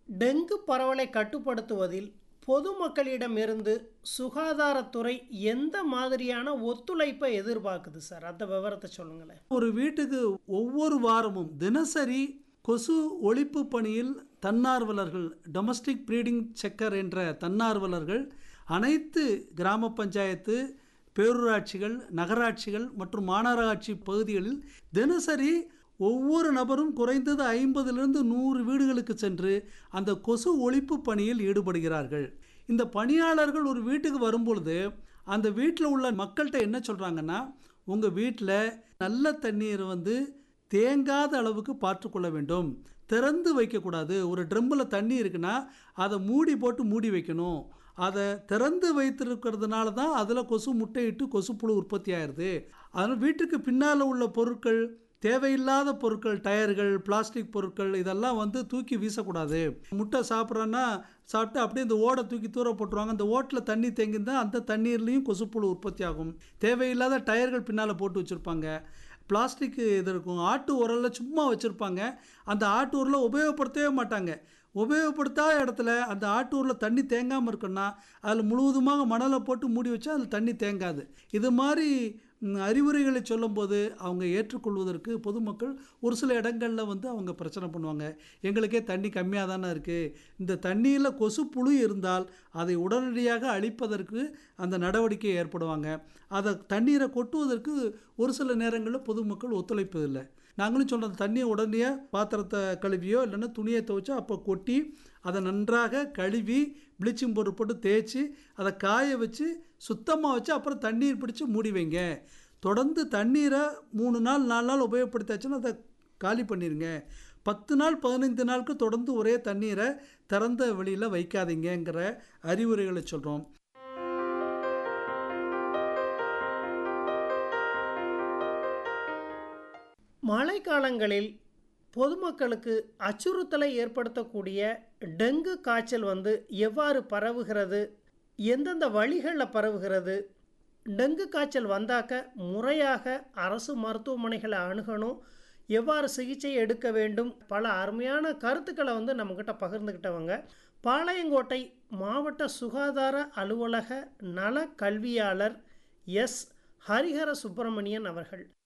dengue பரவலை கட்டுப்படுத்துவதில் பொதுமக்களிடமிருந்து சுகாதாரத்துறை எந்த மாதிரியான ஒத்துழைப்பை எதிர்பார்க்குது சார் அந்த விவரத்தை சொல்லுங்களேன் ஒரு வீட்டுக்கு ஒவ்வொரு வாரமும் தினசரி கொசு ஒழிப்பு பணியில் தன்னார்வலர்கள் டொமஸ்டிக் ப்ரீடிங் செக்கர் என்ற தன்னார்வலர்கள் அனைத்து கிராம பஞ்சாயத்து பேரூராட்சிகள் நகராட்சிகள் மற்றும் மாநகராட்சி பகுதிகளில் தினசரி ஒவ்வொரு நபரும் குறைந்தது ஐம்பதிலிருந்து நூறு வீடுகளுக்கு சென்று அந்த கொசு ஒழிப்பு பணியில் ஈடுபடுகிறார்கள் இந்த பணியாளர்கள் ஒரு வீட்டுக்கு வரும்பொழுது அந்த வீட்டில் உள்ள மக்கள்கிட்ட என்ன சொல்கிறாங்கன்னா உங்கள் வீட்டில் நல்ல தண்ணீர் வந்து தேங்காத அளவுக்கு பார்த்துக்கொள்ள வேண்டும் திறந்து வைக்கக்கூடாது ஒரு ட்ரம்மில் தண்ணி இருக்குன்னா அதை மூடி போட்டு மூடி வைக்கணும் அதை திறந்து வைத்திருக்கிறதுனால தான் அதில் கொசு முட்டையிட்டு கொசுப்புழு உற்பத்தி ஆயிடுது அதனால் வீட்டுக்கு பின்னால் உள்ள பொருட்கள் தேவையில்லாத பொருட்கள் டயர்கள் பிளாஸ்டிக் பொருட்கள் இதெல்லாம் வந்து தூக்கி வீசக்கூடாது முட்டை சாப்பிட்றோன்னா சாப்பிட்டு அப்படியே இந்த ஓடை தூக்கி தூர போட்டுருவாங்க அந்த ஓட்டில் தண்ணி தேங்கியிருந்தால் அந்த தண்ணீர்லேயும் கொசுப்புழு உற்பத்தி ஆகும் தேவையில்லாத டயர்கள் பின்னால் போட்டு வச்சுருப்பாங்க பிளாஸ்டிக் இது இருக்கும் ஆட்டு உரலில் சும்மா வச்சுருப்பாங்க அந்த ஆட்டு உரலை உபயோகப்படுத்தவே மாட்டாங்க உபயோகப்படுத்தாத இடத்துல அந்த ஆட்டு ஊரில் தண்ணி தேங்காமல் இருக்குன்னா அதில் முழுவதுமாக மணலை போட்டு மூடி வச்சா அதில் தண்ணி தேங்காது இது மாதிரி ம், அறிவுரைகளை சொல்லும்போது அவங்க ஏற்றுக்கொள்வதற்கு பொதுமக்கள் ஒரு சில இடங்களில் வந்து அவங்க பிரச்சனை பண்ணுவாங்க எங்களுக்கே தண்ணி கம்மியாக தானே இருக்குது இந்த தண்ணியில் கொசு புழு இருந்தால் அதை உடனடியாக அழிப்பதற்கு அந்த நடவடிக்கை ஏற்படுவாங்க அதை தண்ணீரை கொட்டுவதற்கு ஒரு சில நேரங்களில் பொதுமக்கள் ஒத்துழைப்பதில்லை நாங்களும் சொல்கிறோம் தண்ணியை உடனே பாத்திரத்தை கழுவியோ இல்லைன்னா துணியை துவைச்சோ அப்போ கொட்டி அதை நன்றாக கழுவி ப்ளீச்சிங் பவுடர் போட்டு தேய்ச்சி அதை காய வச்சு சுத்தமாக வச்சு அப்புறம் தண்ணீர் பிடிச்சி மூடி வைங்க தொடர்ந்து தண்ணீரை மூணு நாள் நாலு நாள் உபயோகப்படுத்தாச்சுன்னா அதை காலி பண்ணிடுங்க பத்து நாள் பதினைந்து நாளுக்கு தொடர்ந்து ஒரே தண்ணீரை திறந்த வெளியில் வைக்காதீங்கங்கிற அறிவுரைகளை சொல்கிறோம் மழைக்காலங்களில் பொதுமக்களுக்கு அச்சுறுத்தலை ஏற்படுத்தக்கூடிய டெங்கு காய்ச்சல் வந்து எவ்வாறு பரவுகிறது எந்தெந்த வழிகளில் பரவுகிறது டெங்கு காய்ச்சல் வந்தாக்க முறையாக அரசு மருத்துவமனைகளை அணுகணும் எவ்வாறு சிகிச்சை எடுக்க வேண்டும் பல அருமையான கருத்துக்களை வந்து நம்மக்கிட்ட பகிர்ந்துக்கிட்டவங்க பாளையங்கோட்டை மாவட்ட சுகாதார அலுவலக நல கல்வியாளர் எஸ் ஹரிஹர சுப்பிரமணியன் அவர்கள்